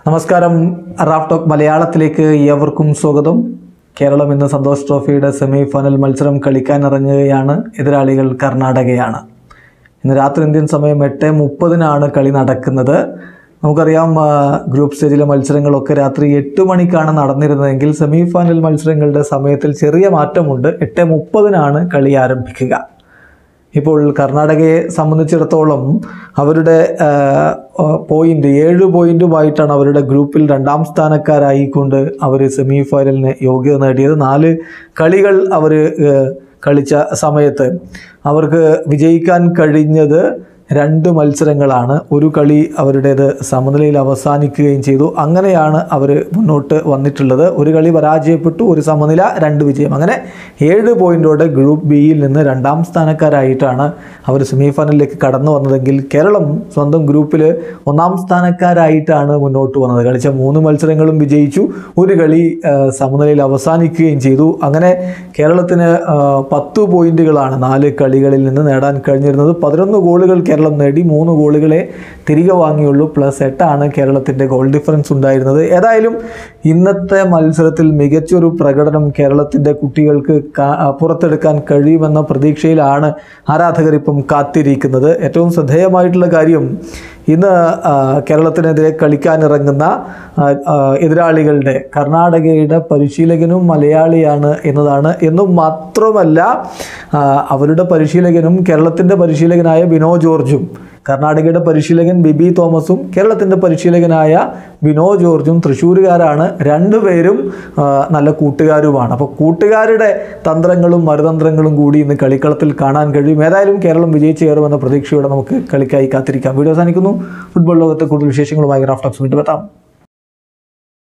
നമസ്കാരം Raf talk മലയാളത്തിലേക്ക് ഏവർക്കും സ്വാഗതം കേരളം ഇന്ന് സന്തോഷ് ട്രോഫിയുടെ സെമി ഫൈനൽ മത്സരം കളിക്കാനിറങ്ങുകയാണ് എതിരാളികൾ കർണാടകയാണ് ഇന്ന് രാത്രി ഇന്ത്യൻ സമയം എട്ട് മുപ്പതിനാണ് കളി നടക്കുന്നത് നമുക്കറിയാം ആ, ഗ്രൂപ്പ് സ്റ്റേജിലെ മത്സരങ്ങളൊക്കെ രാത്രി എട്ട് മണിക്കാണ് നടന്നിരുന്നതെങ്കിൽ സെമി ഫൈനൽ മത്സരങ്ങളുടെ സമയത്തിൽ ചെറിയ മാറ്റമുണ്ട് എട്ട് മുപ്പതിനാണ് കളി ആരംഭിക്കുക ഇപ്പോൾ കർണാടകയെ സംബന്ധിച്ചിടത്തോളം അവരുടെ പോയിന്റ് ഏഴ് പോയിന്റുമായിട്ടാണ് അവരുടെ ഗ്രൂപ്പിൽ രണ്ടാം സ്ഥാനക്കാരായിക്കൊണ്ട് അവർ സെമി ഫൈനലിന് യോഗ്യത നേടിയത് നാല് കളികൾ അവർ കളിച്ച സമയത്ത് അവർക്ക് വിജയിക്കാൻ കഴിഞ്ഞത് രണ്ട് മത്സരങ്ങളാണ് ഒരു കളി അവരുടേത് സമനിലയിൽ അവസാനിക്കുകയും ചെയ്തു അങ്ങനെയാണ് അവർ മുന്നോട്ട് വന്നിട്ടുള്ളത് ഒരു കളി പരാജയപ്പെട്ടു ഒരു സമനില രണ്ട് വിജയം അങ്ങനെ ഏഴ് പോയിന്റോടെ ഗ്രൂപ്പ് ബിയിൽ നിന്ന് രണ്ടാം സ്ഥാനക്കാരായിട്ടാണ് അവർ സെമി ഫൈനലിലേക്ക് കടന്നു വന്നതെങ്കിൽ കേരളം സ്വന്തം ഗ്രൂപ്പിൽ ഒന്നാം സ്ഥാനക്കാരായിട്ടാണ് മുന്നോട്ട് വന്നത് കളിച്ച മൂന്ന് മത്സരങ്ങളും വിജയിച്ചു ഒരു കളി ആ, സമനിലയിൽ അവസാനിക്കുകയും ചെയ്തു അങ്ങനെ കേരളത്തിന് ആ, പത്ത് പോയിന്റുകളാണ് നാല് കളികളിൽ നിന്ന് നേടാൻ കഴിഞ്ഞിരുന്നത് പതിനൊന്ന് ഗോളുകൾ കേരളം നേടി മൂന്ന് ഗോളുകളെ തിരികെ വാങ്ങിയുള്ളൂ പ്ലസ് എട്ടാണ് കേരളത്തിൻ്റെ ഗോൾ ഡിഫറൻസ് ഉണ്ടായിരുന്നത് ഏതായാലും ഇന്നത്തെ മത്സരത്തിൽ മികച്ചൊരു പ്രകടനം കേരളത്തിൻ്റെ കുട്ടികൾക്ക് കാ- പുറത്തെടുക്കാൻ കഴിയുമെന്ന പ്രതീക്ഷയിലാണ് ആരാധകർ ഇപ്പം കാത്തിരിക്കുന്നത് ഏറ്റവും ശ്രദ്ധേയമായിട്ടുള്ള കാര്യം ഇന്ന് ആ, കേരളത്തിനെതിരെ കളിക്കാനിറങ്ങുന്ന ആ, ആ, എതിരാളികളുടെ കർണാടകയുടെ പരിശീലകനും മലയാളിയാണ് എന്നതാണ് എന്നും മാത്രമല്ല ആ, അവരുടെ പരിശീലകനും കേരളത്തിൻ്റെ പരിശീലകനായ ബിനോ ജോർജും കർണാടകയുടെ പരിശീലകൻ ബിബി തോമസും കേരളത്തിൻ്റെ പരിശീലകനായ ബിനോ ജോർജും തൃശ്ശൂരുകാരാണ് രണ്ടുപേരും ആ, നല്ല കൂട്ടുകാരുമാണ് അപ്പോൾ കൂട്ടുകാരുടെ തന്ത്രങ്ങളും മറുതന്ത്രങ്ങളും കൂടി ഇന്ന് കളിക്കളത്തിൽ കാണാൻ കഴിയും ഏതായാലും കേരളം വിജയിച്ചു കയറുമെന്ന പ്രതീക്ഷയോടെ നമുക്ക് കളിക്കായി കാത്തിരിക്കാം വീഡിയോ അവസാനിക്കുന്നു ഫുട്ബോൾ ലോകത്തെ കൂടുതൽ വിശേഷങ്ങളുമായി റാഫ്റ്റോക്സ് വീണ്ടും എത്താം